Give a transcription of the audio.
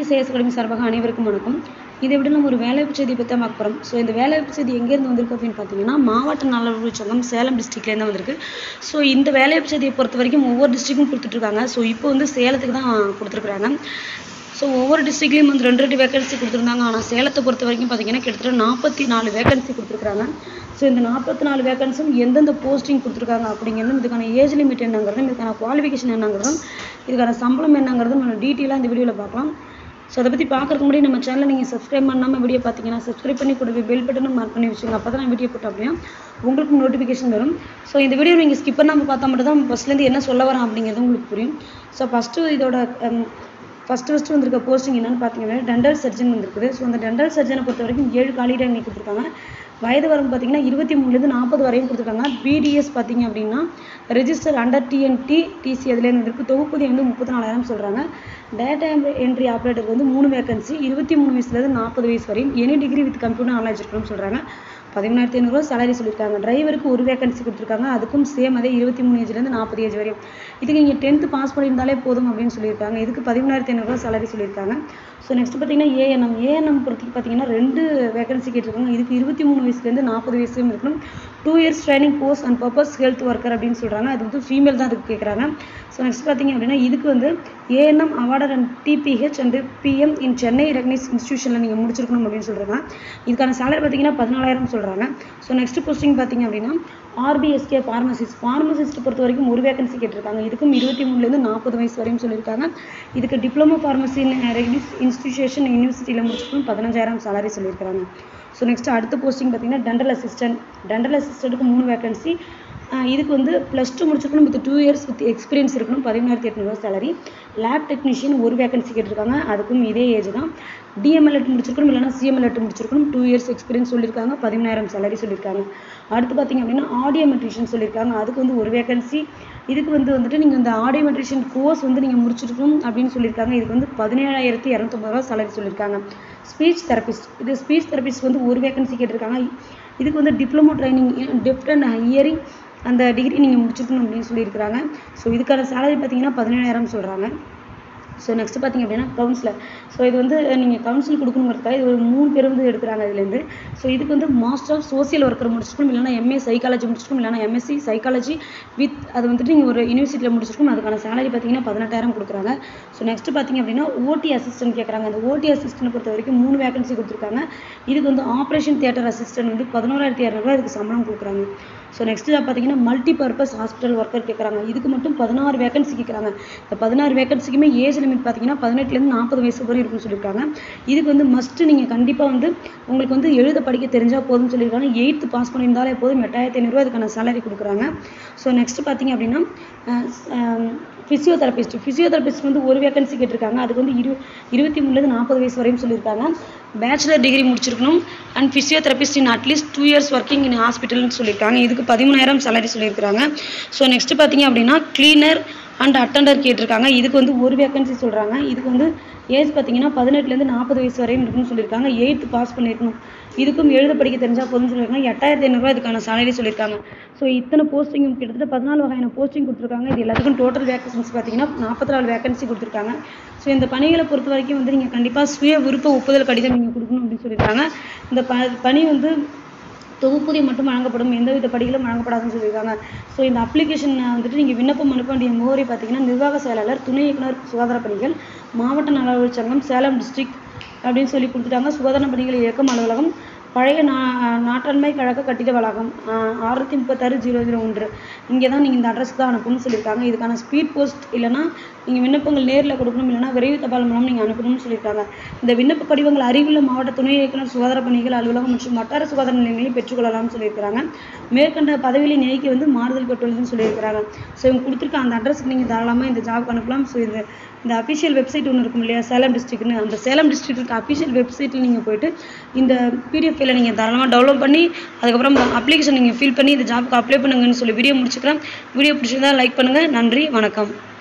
சேஎஸ் academy சார்பாக அனைவருக்கும் வணக்கம் இதை விட நம்ம ஒரு வேலைவாய்ப்பு செய்தியை பற்றி தான் பார்க்க போகிறோம் ஸோ இந்த வேலைவாய்ப்பு செய்தி எங்கேருந்து வந்திருக்கு அப்படின்னு பார்த்தீங்கன்னா மாவட்ட நலவுறவு சங்கம் சேலம் டிஸ்ட்ரிக்ட்லேருந்து தான் வந்திருக்கு ஸோ இந்த வேலைவாய்ப்பு செய்தியை பொறுத்த வரைக்கும் ஒவ்வொரு டிஸ்ட்ரிக்டும் கொடுத்துட்ருக்காங்க ஸோ இப்போ வந்து சேலத்துக்கு தான் கொடுத்துருக்குறாங்க ஸோ ஒவ்வொரு டிஸ்ட்ரிக்ட்லேயும் வந்து ரெண்டு ரெண்டு வேகன்சி கொடுத்துருந்தாங்க ஆனால் சேலத்தை பொறுத்த வரைக்கும் பார்த்தீங்கன்னா கிட்டத்தட்ட நாற்பத்தி நாலு வேகன்சி கொடுத்துருக்குறாங்க ஸோ இந்த நாற்பத்தி நாலு வேகன்ஸும் எந்தெந்த போஸ்டிங் கொடுத்துருக்காங்க அப்படிங்கிறதும் இதுக்கான ஏஜ் லிமிட் என்னங்கிறதும் இதுக்கான குவாலிஃபிகேஷன் என்னங்கிறதும் இதுக்கான சம்பளம் என்னங்கிறதும் நம்ம டீட்டெயிலாக இந்த வீடியோவில் பார்க்கலாம் ஸோ அதை பற்றி பார்க்கறதுக்கு முன்னாடி நம்ம சேனலை நீங்கள் சப்ஸ்கிரைப் பண்ணாமல் வீடியோ பார்த்தீங்கன்னா சப்ஸ்கிரைப் பண்ணி கூடவே பெல் பட்டனும் மார்க் பண்ணி வச்சுங்க அப்போ தான் நான் வீடியோ போட்டோம் அப்படின்னா உங்களுக்கு நோட்டிஃபிகேஷன் வரும் ஸோ இந்த வீடியோ நீங்கள் ஸ்கிப் பண்ணாமல் பார்த்தா மட்டும் தான் ஃபஸ்ட்லேருந்து என்ன சொல்ல வரேன் அப்படிங்கிறது உங்களுக்கு புரியும் ஸோ ஃபஸ்ட்டு இதோட ஃபஸ்ட்டு ஃபஸ்ட்டு வந்திருக்க போஸ்டிங் என்னன்னு பார்த்தீங்கன்னா டென்டல் சர்ஜன் வந்திருக்குது ஸோ அந்த டென்டல் சர்ஜனை பொறுத்த வரைக்கும் ஏழு காலியிடங்கள் கொடுத்துருக்காங்க வயது வரம்பு பார்த்தீங்கன்னா இருபத்தி மூணுலேருந்து நாற்பது வரையும் கொடுத்துருக்காங்க பிடிஎஸ் பார்த்தீங்க அப்படின்னா ரெஜிஸ்டர் அண்டர் டிஎன்டி டிசி அதுலேருந்து வந்திருக்கு தொகுப்பதி வந்து முப்பத்தி நாலாயிரம் சொல்கிறாங்க டேட்டா என்ட்ரி ஆப்ரேட்டருக்கு வந்து மூணு வேகன்சி இருபத்தி மூணு வயசுலேருந்து நாற்பது வயசு வரையும் any degree with computer knowledge இருக்கணும்னு சொல்கிறாங்க பதிமூணாயிரத்தி ஐநூறுரூவா சேலரி சொல்லியிருக்காங்க டிரைவருக்கு ஒரு வேகன்சி கொடுத்துருக்காங்க அதுக்கும் சேம் அதே இருபத்தி மூணு ஏஜ்லேருந்து நாற்பது ஏஜ் வரையும் இதுக்கு நீங்கள் டென்த்து பாஸ் பண்ணியிருந்தாலே போதும் அப்படின்னு சொல்லியிருக்காங்க இதுக்கு பதிமூணாயிரத்தி ஐநூறுரூவா சேலரி சொல்லியிருக்காங்க ஸோ நெக்ஸ்ட் பார்த்தீங்கன்னா ஏஎன்எம் ஏஎன்எம் பொறுத்து பார்த்தீங்கன்னா ரெண்டு வேகன்சி கேட்டிருக்காங்க இதுக்கு இருபத்தி மூணு வயசுலேருந்து நாற்பது வயசுலையும் இருக்கணும் two years training course and purpose health worker அப்படின்னு சொல்கிறாங்க அது வந்து ஃபீமேல் தான் அதுக்கு கேட்குறாங்க ஸோ நெக்ஸ்ட் பார்த்தீங்க அப்படின்னா இதுக்கு வந்து ANM awarded and DPH and PM in Chennai recognise இன்ஸ்டியூஷனில் நீங்கள் முடிச்சிருக்கணும் அப்படின்னு சொல்கிறாங்க இதுக்கான சேலரி பார்த்தீங்கன்னா பதினாலாயிரம் சொல்கிறாங்க ஸோ நெக்ஸ்ட் போஸ்டிங் பார்த்தீங்க அப்படின்னா ஆர்பிஎஸ்கே ஃபார்மசிஸ்ட் ஃபார்மசிஸ்ட் பொறுத்த வரைக்கும் ஒரு வேகன்சி கேட்டிருக்காங்க இதுக்கும் இருபத்தி மூணுலேருந்து நாற்பது வயசு வரையும் சொல்லியிருக்காங்க இதுக்கு டிப்ளமோ ஃபார்மசி ரெகனைஸ் இன்ஸ்டியூஷன் யூனிவர்சிட்டியில் முடிச்சிருக்கணும் பதினஞ்சாயிரம் சேலரி சொல்லியிருக்காங்க ஸோ நெக்ஸ்ட் அடுத்த போஸ்டிங் பார்த்தீங்கன்னா டென்டல் அசிஸ்டன்ட் டென்டல் அசிஸ்டண்ட்டுக்கு மூணு வேகன்சி இதுக்கு வந்து ப்ளஸ் டூ முடிச்சிருக்கணும் with two years with experience இருக்கணும் பதிமூணாயிரத்தி எட்நூறுவா சேலரி லேப் டெக்னீஷியன் ஒரு வேகன்சி கேட்டிருக்காங்க அதுக்கும் இதே ஏஜ் தான் டிஎம்எல்எட் முடிச்சிருக்கணும் இல்லைனா சிஎம்எல்எட் முடிச்சிருக்கணும் டூ இயர்ஸ் எக்ஸ்பீரியன்ஸ் சொல்லியிருக்காங்க பதிமூணாயிரம் சேலரி சொல்லியிருக்காங்க அடுத்து பார்த்தீங்க அப்படின்னா ஆடியோமெட்ரிஷியன் சொல்லியிருக்காங்க அதுக்கு வந்து ஒரு வேகன்சி இதுக்கு வந்து வந்துட்டு நீங்கள் இந்த ஆடியோமெட்ரிஷியன் கோர்ஸ் வந்து நீங்கள் முடிச்சிருக்கணும் அப்படின்னு சொல்லியிருக்காங்க இதுக்கு வந்து பதினேழாயிரத்தி இரநூத்தம்பது ரூபா சேலரி சொல்லியிருக்காங்க ஸ்பீச் தெரபிஸ்ட் இது ஸ்பீச் தெரபிஸ்ட் வந்து ஒரு வேகன்சி கேட்டிருக்காங்க இதுக்கு வந்து diploma training deaf and hearing அந்த டிகிரி நீங்கள் முடிச்சிருக்கணும் அப்படின்னு சொல்லியிருக்கிறாங்க ஸோ இதுக்கான சேலரி பார்த்தீங்கன்னா பதினேழாயிரம் சொல்கிறாங்க ஸோ நெக்ஸ்ட் பார்த்தீங்க அப்படின்னா கவுன்சிலர் ஸோ இது வந்து நீங்கள் கவுன்சில் கொடுக்கணுங்கிறதுக்காக இது ஒரு மூணு பேர் வந்து எடுக்கிறாங்க இதுலேருந்து ஸோ இதுக்கு வந்து மாஸ்டர் ஆஃப் சோசியல் ஒர்க்கர் முடிச்சிருக்கணும் இல்லைனா எம்ஏ சைக்காலஜி முடிச்சிருக்கணும் இல்லைனா எம்எஸ்சி சைக்காலஜி வித் அது வந்துட்டு நீங்கள் ஒரு யூனிவர்சிட்டியில் முடிச்சிருக்கணும் அதுக்கான சேலரி பார்த்தீங்கன்னா பதினெட்டாயிரம் கொடுக்குறாங்க ஸோ நெக்ஸ்ட் பார்த்தீங்க அப்படின்னா ஓடி அசிஸ்டன்ட் கேட்குறாங்க அந்த ஓடி அசிஸ்டன்ட் பொறுத்த வரைக்கும் மூணு வேகன்சி கொடுத்துருக்காங்க இதுக்கு வந்து ஆப்ரேஷன் தியேட்டர் அசிஸ்டன்ட் வந்து பதினோராயிரத்தி இரநூறுவா இதுக்கு சம்பளம் கொடுக்குறாங்க ஸோ நெக்ஸ்ட் பார்த்தீங்கன்னா மல்டி பர்பஸ் ஹாஸ்பிட்டல் ஒர்க்கர் கேட்குறாங்க இதுக்கு மட்டும் பதினாறு வேகன்சி கேட்குறாங்க இந்த பதினாறு வேகன்சிக்குமே ஏஜ் லிமிட் பார்த்தீங்கன்னா பதினெட்டுலேருந்து நாற்பது வயசு வரை இருக்குன்னு சொல்லியிருக்காங்க இதுக்கு வந்து மஸ்ட்டு நீங்கள் கண்டிப்பாக வந்து உங்களுக்கு வந்து எழுத படிக்க தெரிஞ்சால் போதும்னு சொல்லியிருக்காங்க எயித்து பாஸ் பண்ணியிருந்தாலே போதும் எட்டாயிரத்தி ஐநூறுரூவா இதுக்கான சேலரி கொடுக்குறாங்க ஸோ நெக்ஸ்ட் பார்த்தீங்க அப்படின்னா ஃபிசியோதெரபிஸ்ட் ஃபிசியோதெரபிஸ்ட் வந்து ஒரு வேகன்சி கேட்டிருக்காங்க அதுக்கு வந்து இரு இருபத்தி மூணுலேருந்து நாற்பது வயசு வரையும் சொல்லியிருக்காங்க பேச்சுலர் டிகிரி முடிச்சிருக்கணும் and physiotherapist in at least two years working in ஹாஸ்பிட்டல்னு சொல்லியிருக்காங்க இதுக்கு பதிமூணாயிரம் சேலரி சொல்லியிருக்காங்க ஸோ நெக்ஸ்ட் பார்த்தீங்க அப்படின்னா கிளீனர் அண்ட் அட்டண்டர் கேட்டிருக்காங்க இதுக்கு வந்து ஒரு வேகன்சி சொல்கிறாங்க இதுக்கு வந்து ஏஜ் பார்த்தீங்கன்னா பதினெட்டுலேருந்து நாற்பது வயசு வரையும் இருக்குன்னு சொல்லியிருக்காங்க எயித்து பாஸ் பண்ணியிருக்கணும் இதுக்கும் எழுத படிக்க தெரிஞ்சால் போதும்னு சொல்லியிருக்காங்க எட்டாயிரத்தி ஐநூறுரூவா இதுக்கான சேலரி சொல்லியிருக்காங்க ஸோ இத்தனை போஸ்டிங் கிட்டத்தட்ட பதினாலு வகையான போஸ்டிங் கொடுத்துருக்காங்க இது எல்லாத்துக்கும் டோட்டல் வேகன்சிஸ் பார்த்தீங்கன்னா நாற்பத்தி நாலு வேகன்சி கொடுத்துருக்காங்க ஸோ இந்த பணிகளை பொறுத்த வரைக்கும் வந்து நீங்கள் கண்டிப்பாக சுய விருப்ப ஒப்புதல் கடிதம் நீங்கள் கொடுக்கணும் அப்படின்னு சொல்லியிருக்காங்க இந்த ப பணி வந்து தொகுப்பூதியம் மட்டும் வழங்கப்படும் எந்தவித படிகளும் வழங்கப்படாதுன்னு சொல்லியிருக்காங்க ஸோ இந்த அப்ளிகேஷன் வந்துட்டு நீங்கள் விண்ணப்பம் அனுப்ப வேண்டிய முகவரி பார்த்தீங்கன்னா நிர்வாக செயலாளர் துணை இயக்குனர் சுகாதார பணிகள் மாவட்ட நலவழி சங்கம் சேலம் டிஸ்ட்ரிக்ட் அப்படின்னு சொல்லி கொடுத்துட்டாங்க சுகாதார பணிகள் இயக்கம் அலுவலகம் பழைய நா நாட்டாண்மை கழக கட்டிட வளாகம் ஆயிரத்தி முப்பத்தாறு ஜீரோ ஜீரோ ஒன்று இங்கே தான் நீங்கள் இந்த அட்ரஸ்க்கு தான் அனுப்பணும்னு சொல்லியிருக்காங்க இதுக்கான ஸ்பீட் போஸ்ட் இல்லைனா நீங்கள் விண்ணப்பங்கள் நேரில் கொடுக்கணும் இல்லைனா விரைவு தபால் மூலம் நீங்கள் அனுப்பணும்னு சொல்லியிருக்காங்க இந்த விண்ணப்ப படிவங்கள் அறிவுள்ள மாவட்ட துணை இயக்குனர் சுகாதார பணிகள் அலுவலகம் மற்றும் வட்டார சுகாதார நிலையங்களில் பெற்றுக்கொள்ளலாம்னு சொல்லியிருக்காங்க மேற்கண்ட பதவிகளை நியமிக்க வந்து மாறுதல் பெற்றுள்ளதுன்னு சொல்லியிருக்கிறாங்க ஸோ இவங்க கொடுத்துருக்க அந்த அட்ரஸ்க்கு நீங்கள் தாராளமாக இந்த ஜாப் அனுப்பலாம் ஸோ இது இந்த அஃபிஷியல் வெப்சைட் ஒன்று இருக்கும் இல்லையா சேலம் டிஸ்ட்ரிக்ட்னு அந்த சேலம் டிஸ்ட்ரிக்ட் அஃபிஷியல் வெப்சைட்டில் நீங்கள் போயிட்டு இந்த பிடிஎஃப் ஃபைலை நீங்கள் தாராளமாக டவுன்லோட் பண்ணி அதுக்கப்புறம் அப்ளிகேஷன் நீங்கள் ஃபில் பண்ணி இந்த ஜாப்க்கு அப்ளை பண்ணுங்கன்னு சொல்லி வீடியோ முடிச்சுக்கிறேன் வீடியோ பிடிச்சிருந்தா லைக் பண்ணுங்கள் நன்றி வணக்கம்